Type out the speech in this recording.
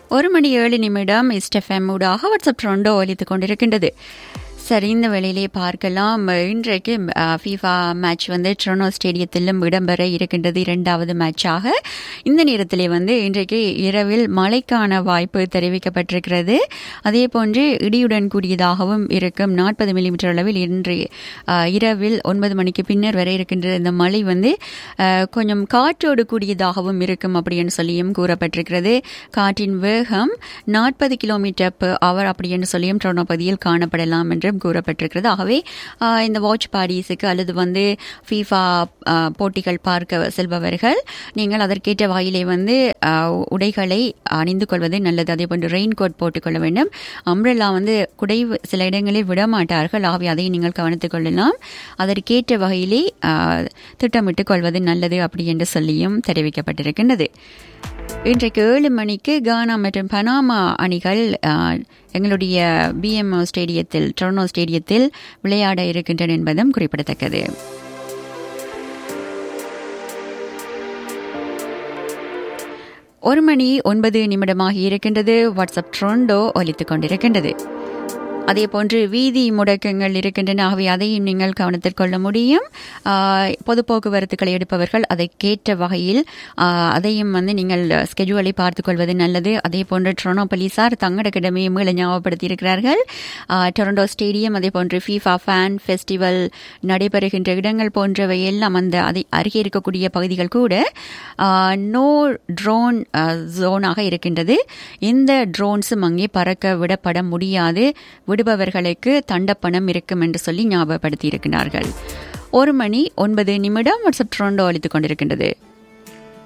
ஒரு மணி ஏழு நிமிடம் இஸ்டெஃப்எம் ஊடாக வாட்ஸ்அப் ட்ரெண்டோ ஒலித்துக் கொண்டிருக்கின்றது சரி இந்த வேளையிலே பார்க்கலாம் இன்றைக்கு ஃபீஃபா மேட்ச் வந்து ட்ரோனோ ஸ்டேடியத்திலும் இடம்பெற இருக்கின்றது இரண்டாவது மேட்சாக இந்த நேரத்திலே வந்து இன்றைக்கு இரவில் மழைக்கான வாய்ப்பு தெரிவிக்கப்பட்டிருக்கிறது அதே போன்று இடியுடன் கூடியதாகவும் இருக்கும் நாற்பது மில்லிமீட்டர் அளவில் இன்று அஹ், இரவில் ஒன்பது மணிக்கு பின்னர் வரை இருக்கின்ற இந்த மழை வந்து அஹ், கொஞ்சம் காற்றோடு கூடியதாகவும் இருக்கும் அப்படின்னு சொல்லியும் கூறப்பட்டிருக்கிறது காற்றின் வேகம் நாற்பது கிலோமீட்டர் per அவர் அப்படின்னு சொல்லியும் ட்ரோனோ பகுதியில் காணப்படலாம் என்றும் கூறப்பட்டிருக்கிறது ஆகவே ஆஹ், இந்த வாட்ச் பார்ட்டிஸுக்கு அல்லது வந்து ஃபீஃபா போட்டிகள் பார்க்க செல்பவர்கள் நீங்கள் அதற்கேற்ற வாயிலே வந்து ஆஹ், உடைகளை அணிந்து கொள்வது நல்லது அதே போன்று ரெயின் கோட் போட்டுக்கொள்ள வேண்டும் அம்ரல்லா வந்து குடை சில இடங்களில் விட மாட்டார்கள் ஆகவே அதை நீங்கள் கவனித்துக் கொள்ளலாம் அதற்கேற்ற வகையிலே ஆஹ், திட்டமிட்டுக் கொள்வது நல்லது அப்படி என்று சொல்லியும் தெரிவிக்கப்பட்டிருக்கின்றது இன்றைக்கு ஏழு மணிக்கு கானா மற்றும் பனாமா அணிகள் ஆஹ், எங்களுடைய பிஎம்ஓ ஸ்டேடியத்தில் டொர்னோ ஸ்டேடியத்தில் விளையாட இருக்கின்றன என்பதும் குறிப்பிடத்தக்கது ஒரு மணி ஒன்பது நிமிடமாக இருக்கின்றது வாட்ஸ்அப் ட்ரோண்டோ ஒலித்துக் கொண்டிருக்கின்றது அதே போன்று வீதி முடக்கங்கள் இருக்கின்றன ஆகவே அதையும் நீங்கள் கவனத்தில் கொள்ள முடியும் ஆஹ், பொது போக்குவரத்துக்களை எடுப்பவர்கள் அதற்கேற்ற வகையில் ஆஹ், அதையும் வந்து நீங்கள் ஸ்கெட்யூலை பார்த்துக் கொள்வது நல்லது அதே போன்று டொரண்டோ போலீசார் தங்கட கிடமையை மீள ஞாபகப்படுத்தி இருக்கிறார்கள் ஆஹ், டொரண்டோ ஸ்டேடியம் அதே போன்று ஃபீஃபா ஃபேன் ஃபெஸ்டிவல் நடைபெறுகின்ற இடங்கள் போன்றவை எல்லாம் அந்த அதை அருகே இருக்கக்கூடிய பகுதிகள் கூட நோ ட்ரோன் ஜோனாக இருக்கின்றது எந்த ட்ரோன்ஸும் அங்கே பறக்க விடப்பட முடியாது விடுபவர்களுக்கு தண்டப்பணம் இருக்கும் என்று சொல்லி ஞாபகப்படுத்தி இருக்கிறார்கள் ஒரு மணி ஒன்பது நிமிடம் வாட்ஸ்அப் ட்ரோண்டோ அளித்துக் கொண்டிருக்கின்றது